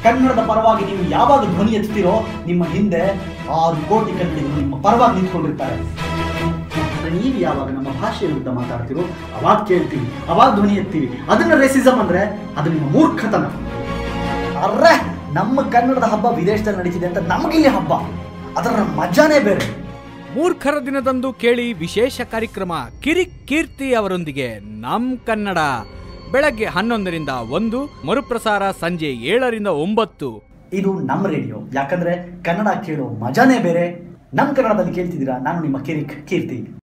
ಕನ್ನಡದ ಪರವಾಗಿ ನೀವು ಯಾವಾಗ ಧ್ವನಿ ಎತ್ತೀರೋ ನಿಮ್ಮ ಹಿಂದೆ ಆರು ಕೋಟಿ ಕನ್ನಡಿಗರು ನಿಮ್ಮ ಪರವಾಗಿ ನಿಂತ್ಕೊಂಡಿರ್ತಾರೆ ನೀವು ಯಾವಾಗ ನಮ್ಮ ಭಾಷೆಯ ವಿರುದ್ಧ ಮಾತಾಡ್ತೀರೋ ಅವಾಗ ಕೇಳ್ತೀವಿ ಅವಾಗ ಧ್ವನಿ ಎತ್ತೀವಿ ಅದನ್ನ ರೇಸಿಸಮ್ ಅಂದ್ರೆ ಅದು ನಿಮ್ಮ ಮೂರ್ಖತನ ಅರ್ರೆ ನಮ್ಮ ಕನ್ನಡದ ಹಬ್ಬ ವಿದೇಶದಲ್ಲಿ ನಡೀತಿದೆ ಅಂತ ನಮಗಿಲ್ಲಿ ಹಬ್ಬ ಅದರ ಮಜಾನೇ ಬೇರೆ ಮೂರ್ಖರ ದಿನದಂದು ಕೇಳಿ ವಿಶೇಷ ಕಾರ್ಯಕ್ರಮ ಕಿರಿಕ್ ಕೀರ್ತಿ ಅವರೊಂದಿಗೆ ನಮ್ ಕನ್ನಡ ಬೆಳಗ್ಗೆ ಹನ್ನೊಂದರಿಂದ ಒಂದು ಮರುಪ್ರಸಾರ ಸಂಜೆ ಏಳರಿಂದ ಒಂಬತ್ತು ಇದು ನಮ್ಮ ರೇಡಿಯೋ ಯಾಕಂದ್ರೆ ಕನ್ನಡ ಕೇಳೋ ಮಜಾನೇ ಬೇರೆ ನಮ್ಮ ಕನ್ನಡದಲ್ಲಿ ಕೇಳ್ತಿದ್ದೀರಾ ನಾನು ನಿಮ್ಮ ಕಿರಿಕ್ ಕೀರ್ತಿ